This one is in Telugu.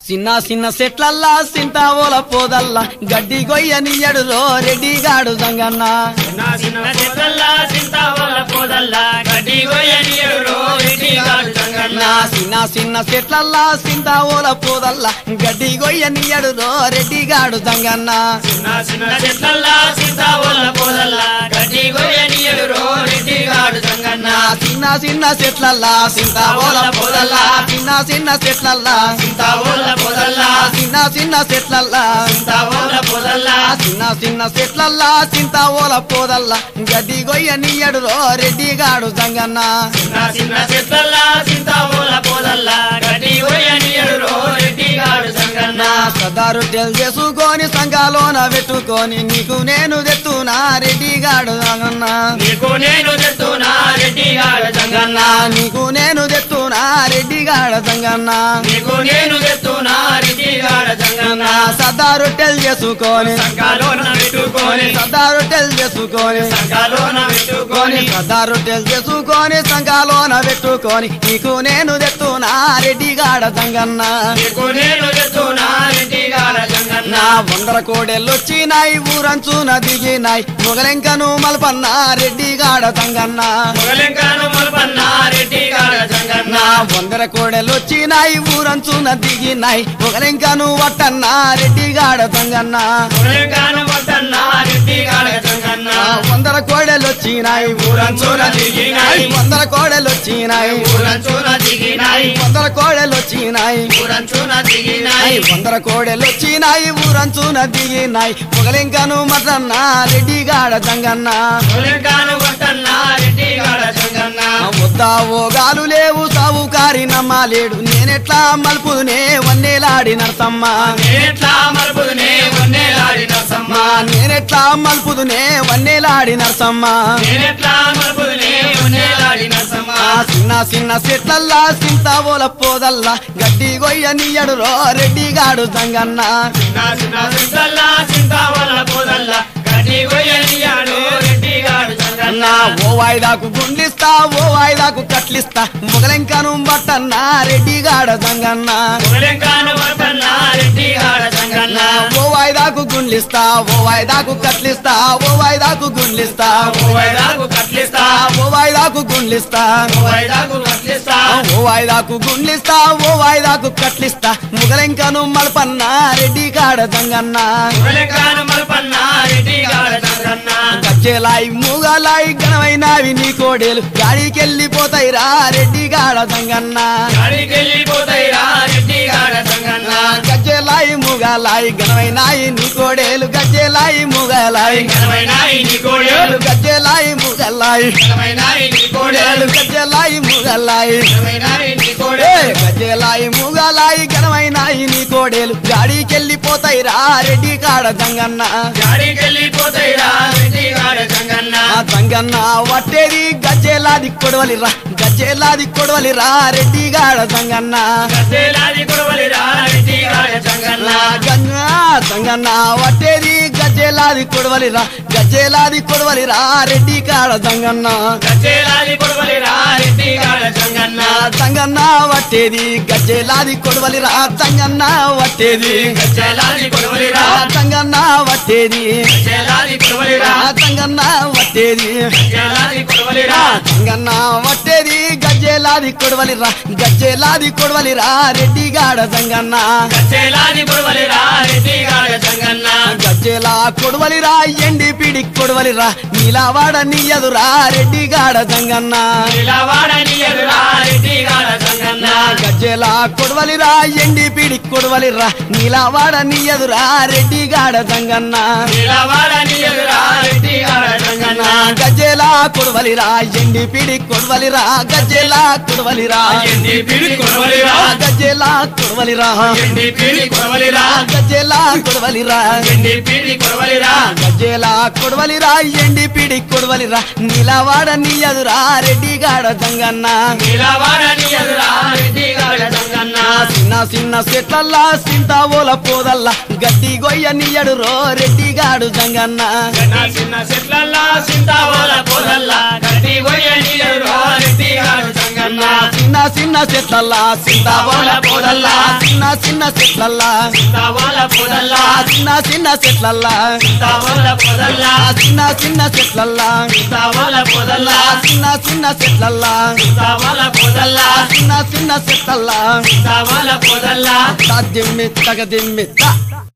చిన్న చిన్న సెట్లల్లా సింతావోల పోదల్లా గడ్డి గొయ్య నియ్యడులో రెడ్డిగాడు జంగన్న చిన్న చిన్న చెట్లల్లా చింతావల్ల పోదల్లా గడ్డి గొయ్యనియడురో రెడ్డిగాడు సంగన్న నా చిన్న చిన్న సెట్లల్లా సింతావోల పోదల్లా గడ్డి గొయ్య నియ్యడులో రెడ్డిగాడు జంగన్న చిన్న చిన్న చెట్లల్లా చింతావల్ల పోదల్లా గడ్డి గొయ్యనియడురో రెడ్డిగాడు సంగన్న నా చిన్న చిన్న చెట్లల్లా సింతావోల పోదల్లా చిన్న చిన్న చెట్లల్లా చింతావల్ల పోదల్లా చిన్న చిన్న చెట్లల్లా చింతావల్ల పోదల్లా చిన్న చిన్న చెట్లల్లా సింతావోల పోదల్లా గడ్డి గొయ్య నియ్యడులో రెడ్డిగాడు జంగన్న చిన్న చిన్న చెట్లల్లా చింతావల్ల పోదల్లా గడ్డి గొయ్యనియడురో రెడ్డిగాడు సంగన్న నా సదారు టెల్ చేసుకొని సంఘాలోన పెట్టుకొని నీకు నేను తెత్తునా రెడ్డిగాడు జంగన్న నీకు నేను తెస్తున్నా రెడ్డిగాడు సంగన్న నా నీకు నేను తెత్తునా రెడ్డిగాడు జంగన్న నీకు నేను తెస్తున్నా రెడ్డిగాడు సంగన్న నా సదారు టెల్ చేసుకొని సంఘాలోన పెట్టుకొని సదారు టెల్ చేసుకొని సంఘాలోన పెట్టుకొని సదారు టెల్ చేసుకొని సంఘాలోన పెట్టుకొని నీకు నేను తెత్తునా రెడ్డిగాడ జంగన్న నీకు నేను తెస్తున్నా రెడ్డిగాడు సంగన్న నా వందర కోడెళ్ళు వచ్చినాయి ఊరంచున దిగినాయి మొగలెంకను మల్పన్న రెడ్డిగాడ తంగన్న మొగలింకాను మల్పన్న రెడ్డిగాడు సంగన్న నా వందర కోడెళ్ళు వచ్చినాయి ఊరంచున దిగినాయి మొగలెంకను వట్టన్న రెడ్డిగాడ తంగన్న మొగలింకాను మల్పన్న రెడ్డిగాడు సంగన్న నా వందర కోడెలు వచ్చినాయి ఊరంచున దిగినాయి వందర కోడెలు వచ్చినాయి ఊరంచున దిగినాయి వందర కోడెలు వచ్చినాయి ఊరంచున దిగినాయి వందర కోడెలు వచ్చినాయి ఊరంచున దిగినాయి మొగలెంకను మటన్న రెడ్డిగాడ తంగన్న మొగలింకాను మల్పన్న రెడ్డిగాడు సంగన్న ముద్దా ఓగాలు లేవు సావుకారి నమ్మలేడు నేనెట్లా మలుపునే వన్నేలాడి నరసమ్మ నేనెట్లా మరుపునే వన్నేలాడిన సమ్మ మా నేనెట్లా మలుపుదునే వన్నేలాడి నరసమ్మ నేనెట్లా మరుపునే వన్నేలాడిన సమ్మ ఆ చిన్న చిన్న చెట్లల్లా సింతావోల పోదల్లా గడ్డి గొయ్య నీయడురో రెడ్డిగాడు జంగన్న చిన్న చిన్న చింతల్లా చింతావల్ల పోదల్లా గడ్డి గొయ్యనియాడు రెడ్డిగాడు సంగన్న నా ఓ వాయిదాకు గుండ్లిస్తా ఓ వాయిదాకు కట్లిస్తా మొగలెంకను బట్టన్నా రెడ్డిగాడ జంగన్న మొగలింకాను మల్పన్న రెడ్డిగాడు సంగన్న నా ఓ వాయిదాకు గుండ్లిస్తా ఓ వాయిదాకు కట్లిస్తా ఓ వాయిదాకు గుండ్లిస్తా ఓ వైదాకు కట్లిస్తా ఓ వాయిదాకు గుండ్లిస్తా ఓ వైదాకు కట్లిస్తా ఓ వాయిదాకు గుండ్లిస్తా ఓ వాయిదాకు కట్లిస్తా ముగలెంకను మల్పన్న రెడ్డి కాడ జంగన్న మొగలింకాను మల్పన్న రెడ్డిగాడు సంగన్న గజ్జెలాయి మూగలాయి ఘనమైనవి నీ కోడేలు గాడికెళ్ళిపోతాయి రా రెడ్డి కాడ జంగన్న గాడికెళ్ళిపోతాయి రా రెడ్డిగాడు సంగన్న గజ్జెలాయి మూగలాయి ఘనమైనాయి నీ కోడేలు గజ్జెలాయి మూగలాయి ఘనమైన నీ కోడేలు గజ్జెలాయి మూగలాయి ఘనమైన నీ కోడేలు గజ్జెలాయి మూగలాయి ఘనమైన నీ ఏ కోడేలు గజ్జెలాయి మూగలాయి ఘనమైనాయి నీ కోడేలు గాడికెళ్ళిపోతాయి రా రెడ్డి కాడ జంగన్న గాడికెళ్ళిపోతాయి రా రెడ్డిగాడు సంగన్న ఆ జంగన్న వట్టేది గజ్జెలాది కొడవలిరా గజ్జెలాది కొడవలిరా రెడ్డి గాడ జంగన్న గద్దెలాది కొడవలిరా రెడ్డిగాడు సంగన్న నా గంగ జంగన్న వట్టేది గజ్జెలాది కొడవలిరా గజ్జెలాది కొడవలిరా రెడ్డి కాడ జంగన్న గద్దెలాది కొడవలిరా రెడ్డిగాడు సంగన్న నా జంగన్న వట్టేది గజ్జెలాది కొడవలిరా జంగన్న వట్టేది గద్దెలాది కొడవలిరా ఆ జంగన్న వట్టేది గద్దెలాది కొడవలిరా ఆ జంగన్న వట్టేది గద్దెలాది కొడవలిరా గంగన్న వట్టేది గజ్జెలాది కొడవలిరా గజ్జెలాది కొడవలిరా రెడ్డి గాడ జంగన్న గద్దెలాది కొడవలిరా రెడ్డిగాడు సంగన్న గజ్జెలా కొడవలిరా ఎండి పిడి కొడవలిరా నీలావాడ నీయదురా రెడ్డి గాడ జంగన్న నిలవాడని ఎదురా రెడ్డిగాడు సంగన్న గజ్జెలా కొడవలిరా ఎండి పిడి కొడవలిరా నీలావాడ నీయదురా రెడ్డి గాడ జంగన్న నిలవాడని ఎదురా రెడ్డిగాడు సంగన్న గజ్జెలా కొడవలిరా ఎండి పిడి కొడవలిరా గజ్జెలా కొడవలిరా ఎండి పిడి కొడవలిరా గజ్జెలా కొడవలిరా ఎండి పిడి కొడవలిరా గజ్జెలా కొడవలిరా ఎండి పిడి కొడవలిరా గజ్జెలా కొడవలిరా ఎండి పిడి కొడవలిరా నీలవాడ నీయదురా రెడ్డి గాడ జంగన్న నిలవాడని ఎదురా రెడ్డిగాడు సంగన్న చిన్న చిన్న చెట్లల్లా సింతావోల పోదల్లా గడ్డి గొయ్య నీయడురో రెడ్డి గాడు జంగన్న చిన్న చిన్న చెట్లల్లా సింతావోల పోదల్లా గడ్డి గొయ్య నీరు రెడ్డిగాడు సంగన్న జంగన్న చిన్న చిన్న చెట్లల్లా సింతావోల పూలల్లా చిన్న చిన్న చెట్లల్లా తావాల పొదల్లా చిన్న చిన్న చెట్లల్లా తావాల పొదల్లా చిన్న చిన్న చెట్లల్లా తావాల పొదల్లా చిన్న చిన్న చెట్లల్లా తావాల పొదల్లా చిన్న చిన్న చెట్లల్లా తావాల పొదల్లా దిమ్మి తగ దిమ్మి త